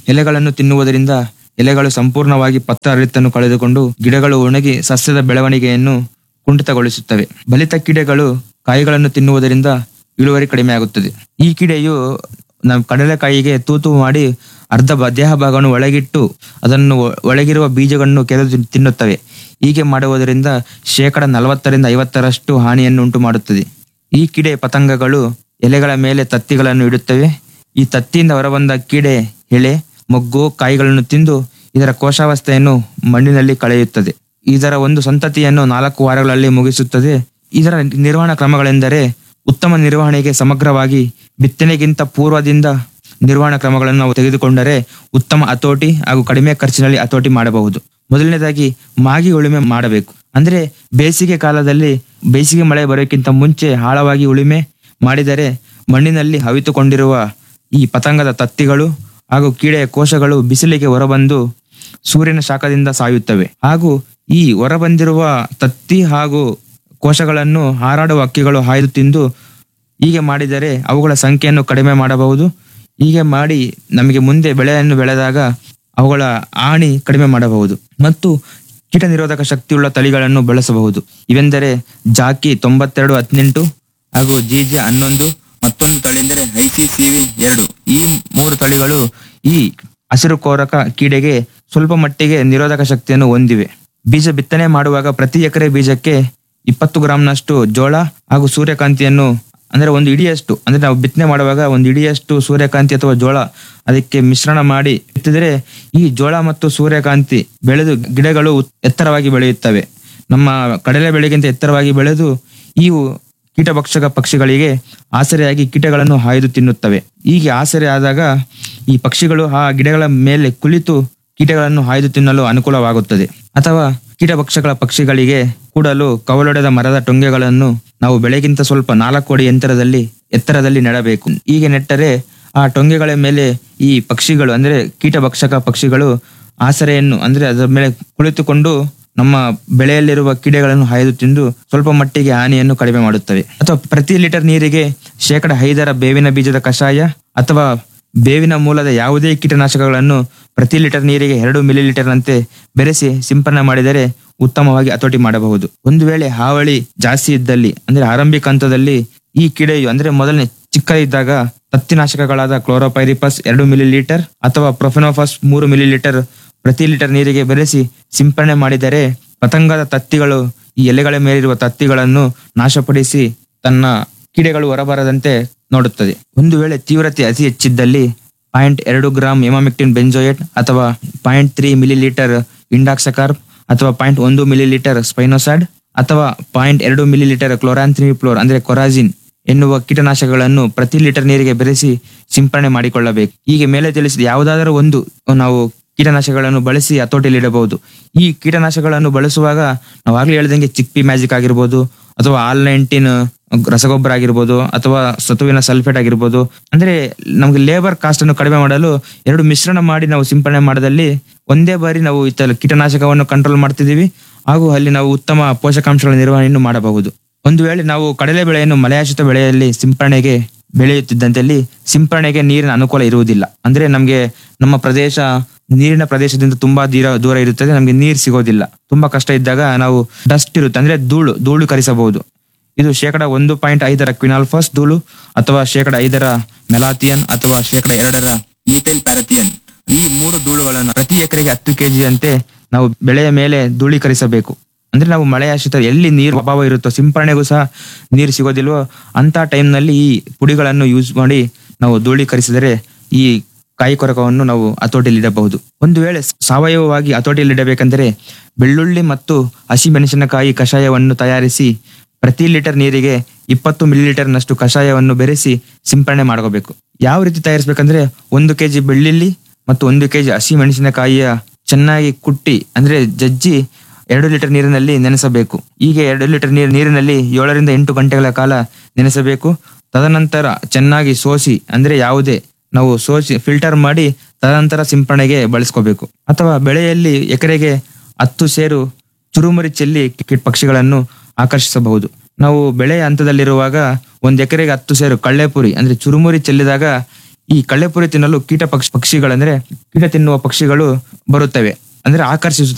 ಎಲೆಗಳನ್ನು ತಿನ್ನುವುದರಿಂದ ಎಲೆಗಳು ಸಂಪೂರ್ಣವಾಗಿ ಪತ್ರ ಹರಿತನ್ನು ಕಳೆದುಕೊಂಡು ಗಿಡಗಳು ಒಣಗಿ ಸಸ್ಯದ ಬೆಳವಣಿಗೆಯನ್ನು ಕುಂಠಿತಗೊಳಿಸುತ್ತವೆ ಬಲಿತ ಕೀಡೆಗಳು ಕಾಯಿಗಳನ್ನು ತಿನ್ನುವುದರಿಂದ ಇಳುವರಿ ಕಡಿಮೆಯಾಗುತ್ತದೆ ಈ ಕೀಡೆಯು ನಮ್ಮ ಕಡಲೆಕಾಯಿಗೆ ತೂತು ಮಾಡಿ ಅರ್ಧ ಬ- ದೇಹ ಭಾಗವನ್ನು ಒಳಗಿಟ್ಟು ಅದನ್ನು ಒ- ಒಳಗಿರುವ ಬೀಜಗಳನ್ನು ಕೆರೆದು ತಿನ್- ತಿನ್ನುತ್ತವೆ ಹೀಗೆ ಮಾಡುವುದರಿಂದ ಶೇಕಡ ನಲವತ್ತರಿಂದ ಐವತ್ತರಷ್ಟು ಹಾನಿಯನ್ನು ಉಂಟು ಮಾಡುತ್ತದೆ ಈ ಕೀಡೆ ಪತಂಗಗಳು ಎಲೆಗಳ ಮೇಲೆ ತತ್ತಿಗಳನ್ನು ಇಡುತ್ತವೆ ಈ ತತ್ತಿಯಿಂದ ಹೊರಬಂದ ಕೀಡೆ ಎಲೆ ಮೊಗ್ಗು ಕಾಯಿಗಳನ್ನು ತಿಂದು ಇದರ ಕೋಶಾವಸ್ಥೆಯನ್ನು ಮಣ್ಣಿನಲ್ಲಿ ಕಳೆಯುತ್ತದೆ ಇದರ ಒಂದು ಸಂತತಿಯನ್ನು ನಾಲ್ಕು ವಾರಗಳಲ್ಲಿ ಮುಗಿಸುತ್ತದೆ ಇದರ ನಿರ್ವಹಣಾ ಕ್ರಮಗಳೆಂದರೆ ಉತ್ತಮ ನಿರ್ವಹಣೆಗೆ ಸಮಗ್ರವಾಗಿ ಬಿತ್ತನೆಗಿಂತ ಪೂರ್ವದಿಂದ ನಿರ್ವಹಣಾ ಕ್ರಮಗಳನ್ನು ನಾವು ತೆಗೆದುಕೊಂಡರೆ ಉತ್ತಮ ಹತೋಟಿ ಹಾಗೂ ಕಡಿಮೆ ಖರ್ಚಿನಲ್ಲಿ ಹತೋಟಿ ಮಾಡಬಹುದು ಮೊದಲನೇದಾಗಿ ಮಾಗಿ ಉಳುಮೆ ಮಾಡಬೇಕು ಅಂದ್ರೆ ಬೇಸಿಗೆ ಕಾಲದಲ್ಲಿ ಬೇಸಿಗೆ ಮಳೆ ಬರೋಕ್ಕಿಂತ ಮುಂಚೆ ಆಳವಾಗಿ ಉಳುಮೆ ಮಾಡಿದರೆ ಮಣ್ಣಿನಲ್ಲಿ ಹವಿತುಕೊಂಡಿರುವ ಈ ಪತಂಗದ ತತ್ತಿಗಳು ಹಾಗೂ ಕೀಡೆಯ ಕೋಶಗಳು ಬಿಸಿಲಿಗೆ ಹೊರಬಂದು ಸೂರ್ಯನ ಶಾಖದಿಂದ ಸಾಯುತ್ತವೆ ಹಾಗೂ ಈ ಹೊರಬಂದಿರುವ ತತ್ತಿ ಹಾಗೂ ಕೋಶಗಳನ್ನು ಹಾರಾಡುವ ಹಕ್ಕಿಗಳು ಹಾಯ್ದು ತಿಂದು ಹೀಗೆ ಮಾಡಿದರೆ ಅವುಗಳ ಸಂಖ್ಯೆಯನ್ನು ಕಡಿಮೆ ಮಾಡಬಹುದು ಹೀಗೆ ಮಾಡಿ ನಮಗೆ ಮುಂದೆ ಬೆಳೆಯನ್ನು ಬೆಳೆದಾಗ ಅವುಗಳ ಹಾನಿ ಕಡಿಮೆ ಮಾಡಬಹುದು ಮತ್ತು ಕೀಟ ನಿರೋಧಕ ಶಕ್ತಿಯುಳ್ಳ ತಳಿಗಳನ್ನು ಬಳಸಬಹುದು ಇವೆಂದರೆ ಜಾಕಿ ತೊಂಬತ್ತೆರಡು ಹದಿನೆಂಟು ಹಾಗೂ ಜಿಜೆ ಹನ್ನೊಂದು ಮತ್ತೊಂದು ತಳಿ ಎಂದರೆ ಐಸಿಸಿವಿ ಎರಡು ಈ ಮೂರು ತಳಿಗಳು ಈ ಹಸಿರು ಕೋರಕ ಕೀಡೆಗೆ ಸ್ವಲ್ಪ ಮಟ್ಟಿಗೆ ನಿರೋಧಕ ಶಕ್ತಿಯನ್ನು ಹೊಂದಿವೆ ಬೀಜ ಬಿತ್ತನೆ ಮಾಡುವಾಗ ಪ್ರತಿ ಎಕರೆ ಬೀಜಕ್ಕೆ ಇಪ್ಪತ್ತು ಗ್ರಾಂನಷ್ಟು ಜೋಳ ಹಾಗೂ ಸೂರ್ಯಕಾಂತಿಯನ್ನು ಅಂದ್ರೆ ಒಂದು ಇಡಿಯಷ್ಟು ಅಂದ್ರೆ ನಾವು ಬಿತ್ತನೆ ಮಾಡುವಾಗ ಒಂದು ಇಡಿಯಷ್ಟು ಸೂರ್ಯಕಾಂತಿ ಅಥವಾ ಜೋಳ ಅದಕ್ಕೆ ಮಿಶ್ರಣ ಮಾಡಿ ಬಿತ್ತಿದರೆ ಈ ಜೋಳ ಮತ್ತು ಸೂರ್ಯಕಾಂತಿ ಬೆಳೆದು ಗಿಡಗಳು ಉತ್- ಎತ್ತರವಾಗಿ ಬೆಳೆಯುತ್ತವೆ ನಮ್ಮ ಕಡಲೆ ಬೆಳೆಗಿಂತ ಎತ್ತರವಾಗಿ ಬೆಳೆದು ಇವು ಕೀಟಭಕ್ಷಕ ಪಕ್ಷಿಗಳಿಗೆ ಆಸರೆಯಾಗಿ ಕೀಟಗಳನ್ನು ಹಾಯ್ದು ತಿನ್ನುತ್ತವೆ ಹೀಗೆ ಆಸರೆ ಆದಾಗ ಈ ಪಕ್ಷಿಗಳು ಆ ಗಿಡಗಳ ಮೇಲೆ ಕುಳಿತು ಕೀಟಗಳನ್ನು ಹಾಯ್ದು ತಿನ್ನಲು ಅನುಕೂಲವಾಗುತ್ತದೆ ಅಥವಾ ಕೀಟಭಕ್ಷಕಗಳ ಪಕ್ಷಿಗಳಿಗೆ ಕೂಡಲು ಕವಲೊಡೆದ ಮರದ ಟೊಂಗೆಗಳನ್ನು ನಾವು ಬೆಳೆಗಿಂತ ಸ್ವಲ್ಪ ನಾಲ್ಕು ಅಡಿ ಎತ್ತರದಲ್ಲಿ ಎತ್ತರದಲ್ಲಿ ನೆಡಬೇಕು ಹೀಗೆ ನೆಟ್ಟರೆ ಆ ಟೊಂಗೆಗಳ ಮೇಲೆ ಈ ಪಕ್ಷಿಗಳು ಅಂದ್ರೆ ಕೀಟಭಕ್ಷಕ ಪಕ್ಷಿಗಳು ಆಸರೆಯನ್ನು ಅಂದ್ರೆ ಅದರ ಮೇಲೆ ಕುಳಿತುಕೊಂಡು ನಮ್ಮ ಬೆಳೆಯಲ್ಲಿರುವ ಕೀಡೆಗಳನ್ನು ಹಾಯ್ದು ತಿಂದು ಸ್ವಲ್ಪ ಮಟ್ಟಿಗೆ ಹಾನಿಯನ್ನು ಕಡಿಮೆ ಮಾಡುತ್ತವೆ ಅಥವಾ ಪ್ರತಿ ಲೀಟರ್ ನೀರಿಗೆ ಶೇಕಡ ಐದರ ಬೇವಿನ ಬೀಜದ ಕಷಾಯ ಅಥವಾ ಬೇವಿನ ಮೂಲದ ಯಾವುದೇ ಕೀಟನಾಶಕಗಳನ್ನು ಪ್ರತಿ ಲೀಟರ್ ನೀರಿಗೆ ಎರಡು ಮಿಲಿ ಲೀಟರ್ನಂತೆ ಬೆರೆಸಿ ಸಿಂಪರಣೆ ಮಾಡಿದರೆ ಉತ್ತಮವಾಗಿ ಹತೋಟಿ ಮಾಡಬಹುದು ಒಂದು ವೇಳೆ ಹಾವಳಿ ಜಾಸ್ತಿ ಇದ್ದಲ್ಲಿ ಅಂದ್ರೆ ಆರಂಭಿಕ ಹಂತದಲ್ಲಿ ಈ ಕೀಡೆಯು ಅಂದ್ರೆ ಮೊದಲನೇ ಚಿಕ್ಕ ಇದ್ದಾಗ ತತ್ತಿನಾಶಕಗಳಾದ ಕ್ಲೋರೋಪೈರಿಪಸ್ ಎರಡು ಮಿಲಿ ಲೀಟರ್ ಅಥವಾ ಪ್ರೊಫೆನೋಫಸ್ ಮೂರು ಮಿಲಿ ಲೀಟರ್ ಪ್ರತಿ ಲೀಟರ್ ನೀರಿಗೆ ಬೆರೆಸಿ ಸಿಂಪರಣೆ ಮಾಡಿದರೆ ಪತಂಗದ ತತ್ತಿಗಳು ಈ ಎಲೆಗಳ ಮೇಲಿರುವ ತತ್ತಿಗಳನ್ನು ನಾಶಪಡಿಸಿ ತನ್ನ ಕೀಡೆಗಳು ಹೊರಬರದಂತೆ ನೋಡುತ್ತದೆ ಒಂದು ವೇಳೆ ತೀವ್ರತೆ ಅತಿ ಹೆಚ್ಚಿದ್ದಲ್ಲಿ ಪಾಯಿಂಟ್ ಎರಡು ಗ್ರಾಂ ಎಮಾಮಿಕ್ಟಿನ್ ಬೆಂಜೋಯೇಟ್ ಅಥವಾ point three milli litre indoxacarb ಅಥವಾ ಪಾಯಿಂಟ್ ಒಂದು ಮಿಲಿ ಲೀಟರ್ ಸ್ಪೈನೋಸಾಡ್ ಅಥವಾ ಪಾಯಿಂಟ್ ಎರಡು ಮಿಲಿ ಲೀಟರ್ ಕ್ಲೋರಾಂಥ್ರಿಪ್ಲೋರ್ ಅಂದ್ರೆ ಕೊರಾಜಿನ್ ಎನ್ನುವ ಕೀಟನಾಶಕಗಳನ್ನು ಪ್ರತಿ ಲೀಟರ್ ನೀರಿಗೆ ಬೆರೆಸಿ ಸಿಂಪರಣೆ ಮಾಡಿಕೊಳ್ಳಬೇಕು ಹೀಗೆ ಮೇಲೆ ತಿಳಿಸಿದ ಯಾವುದಾದರೂ ಒಂದು ನಾವು ಕೀಟನಾಶಕಗಳನ್ನು ಬಳಸಿ ಹತೋಟಿಯಲ್ಲಿಡಬಹುದು ಈ ಕೀಟನಾಶಕಗಳನ್ನು ಬಳಸುವಾಗ ನಾವು ಆಗ್ಲೇ ಹೇಳ್ದಂಗೆ ಚಿಕ್ಪಿ ಮ್ಯಾಜಿಕ್ ಆಗಿರ್ಬೋದು ಅಥವಾ ಆಲ್ ನೈನ್ಟೀನ್ ರಸಗೊಬ್ಬರ ಆಗಿರ್ಬೋದು ಅಥವಾ ಸತುವಿನ ಸಲ್ಫೇಟ್ ಆಗಿರ್ಬೋದು ಅಂದ್ರೆ ನಮ್ಗೆ ಲೇಬರ್ ಕಾಸ್ಟ್ ಅನ್ನು ಕಡಿಮೆ ಮಾಡಲು ಎರಡು ಮಿಶ್ರಣ ಮಾಡಿ ನಾವು ಸಿಂಪರಣೆ ಮಾಡದಲ್ಲಿ ಒಂದೇ ಬಾರಿ ನಾವು ಈ ತರ ಕೀಟನಾಶಕವನ್ನು ಕಂಟ್ರೋಲ್ ಮಾಡ್ತಿದೀವಿ ಹಾಗೂ ಅಲ್ಲಿ ನಾವು ಉತ್ತಮ ಪೋಷಕಾಂಶಗಳ ನಿರ್ವಹಣೆಯನ್ನು ಮಾಡಬಹುದು ಒಂದು ವೇಳೆ ನಾವು ಕಡಲೆ ಬೆಳೆಯನ್ನು ಮಳೆಯಾಶ್ರಿತ ಬೆಳೆಯಲ್ಲಿ ಸಿಂಪರಣೆಗೆ ಬೆಳೆಯುತ್ತಿದ್ದಂತೆಲ್ಲಿ ಸಿಂಪರಣೆಗೆ ನೀರಿನ ಅನುಕೂಲ ಇರುವುದಿಲ್ಲ ಅಂದ್ರೆ ನಮ್ಗೆ ನಮ್ಮ ಪ್ರದೇಶ ನೀರಿನ ಪ್ರದೇಶದಿಂದ ತುಂಬಾ ದೂರ ದೂರ ಇರುತ್ತದೆ ನಮ್ಗೆ ನೀರು ಸಿಗೋದಿಲ್ಲ ತುಂಬಾ ಕಷ್ಟ ಇದ್ದಾಗ ನಾವು ಡಸ್ಟ್ ಇರುತ್ತೆ ಅಂದ್ರೆ ಧೂಳು ಧೂಳು ಕರಿಸಬಹುದು ಇದು ಶೇಕಡ ಒಂದು ಪಾಯಿಂಟ್ ಐದರ ಕ್ವಿನಾಲ್ಫಾಸ್ ಧೂಳು ಅಥವಾ ಶೇಕಡ ಐದರ ಮೆಲಾಥಿಯನ್ ಅಥವಾ ಶೇಕಡ ಎರಡರ ಈಥೈಲ್ ಪ್ಯಾರಥಿಯನ್ ಈ ಮೂರು ಧೂಳುಗಳನ್ನು ಪ್ರತಿ ಎಕರೆಗೆ ಹತ್ತು ಕೆಜಿಯಂತೆ ನಾವು ಬೆಳೆಯ ಮೇಲೆ ಧೂಳೀಕರಿಸಬೇಕು ಅಂದ್ರೆ ನಾವು ಮಳೆ ಆಶ್ರಿತ ಎಲ್ಲಿ ನೀರು ಅಭಾವ ಇರುತ್ತೋ ಸಿಂಪರಣೆಗೂ ಸಹ ನೀರು ಸಿಗೋದಿಲ್ವೋ ಅಂತ ಟೈಮ್ನಲ್ಲಿ ಈ ಪುಡಿಗಳನ್ನು ಯೂಸ್ ಮಾಡಿ ನಾವು ಧೂಳೀಕರಿಸಿದರೆ ಈ ಕಾಯಿ ಕೊರಕವನ್ನು ನಾವು ಹತೋಟಿಯಲ್ಲಿಡಬಹುದು ಒಂದು ವೇಳೆ ಸಾವಯವವಾಗಿ ಹತೋಟಿಯಲ್ಲಿಡಬೇಕೆಂದರೆ ಬೆಳ್ಳುಳ್ಳಿ ಮತ್ತು ಹಸಿಮೆಣಸಿನಕಾಯಿ ಕಷಾಯವನ್ನು ತಯಾರಿಸಿ ಪ್ರತಿ ಲೀಟರ್ ನೀರಿಗೆ ಇಪ್ಪತ್ತು ಮಿಲಿ ಲೀಟರ್ನಷ್ಟು ಕಷಾಯವನ್ನು ಬೆರೆಸಿ ಸಿಂಪರಣೆ ಮಾಡ್ಕೋಬೇಕು ಯಾವ ರೀತಿ ತಯಾರಿಸಬೇಕಂದ್ರೆ ಒಂದು ಕೆಜಿ ಬೆಳ್ಳುಳ್ಳಿ ಮತ್ತು ಒಂದು ಕೆಜಿ ಹಸಿ ಮೆಣಸಿನಕಾಯಿಯ ಚೆನ್ನಾಗಿ ಕುಟ್ಟಿ ಅಂದ್ರೆ ಜಜ್ಜಿ ಎರಡು ಲೀಟರ್ ನೀರಿನಲ್ಲಿ ನೆನೆಸಬೇಕು ಹೀಗೆ ಎರಡು ಲೀಟರ್ ನೀರು ನೀರಿನಲ್ಲಿ ಏಳರಿಂದ ಎಂಟು ಗಂಟೆಗಳ ಕಾಲ ನೆನೆಸಬೇಕು ತದನಂತರ ಚೆನ್ನಾಗಿ ಸೋಸಿ ಅಂದ್ರೆ ಯಾವುದೇ ನಾವು ಸೋಸಿ ಫಿಲ್ಟರ್ ಮಾಡಿ ತದನಂತರ ಸಿಂಪರಣೆಗೆ ಬಳಸ್ಕೋಬೇಕು ಅಥವಾ ಬೆಳೆಯಲ್ಲಿ ಎಕರೆಗೆ ಹತ್ತು ಸೇರು ಚುರುಮುರಿ ಚೆಲ್ಲಿ ಕೀಟ ಪಕ್ಷಿಗಳನ್ನು ಆಕರ್ಷಿಸಬಹುದು ನಾವು ಬೆಳೆ ಹಂತದಲ್ಲಿರುವಾಗ ಒಂದ್ ಎಕರೆಗೆ ಹತ್ತು ಸೇರು ಕಳ್ಳೆಪುರಿ ಅಂದ್ರೆ ಚುರುಮುರಿ ಚೆಲ್ಲಿದಾಗ ಈ ಕಳ್ಳೆಪುರಿ ತಿನ್ನಲು ಕೀಟ ಪಕ್ಷ ಪಕ್ಷಿಗಳಂದ್ರೆ ಕೀಟ ತಿನ್ನುವ ಪಕ್ಷಿಗಳು ಬರುತ್ತವೆ ಅಂದ್ರೆ ಆಕರ್ಷಿಸುತ್ತವೆ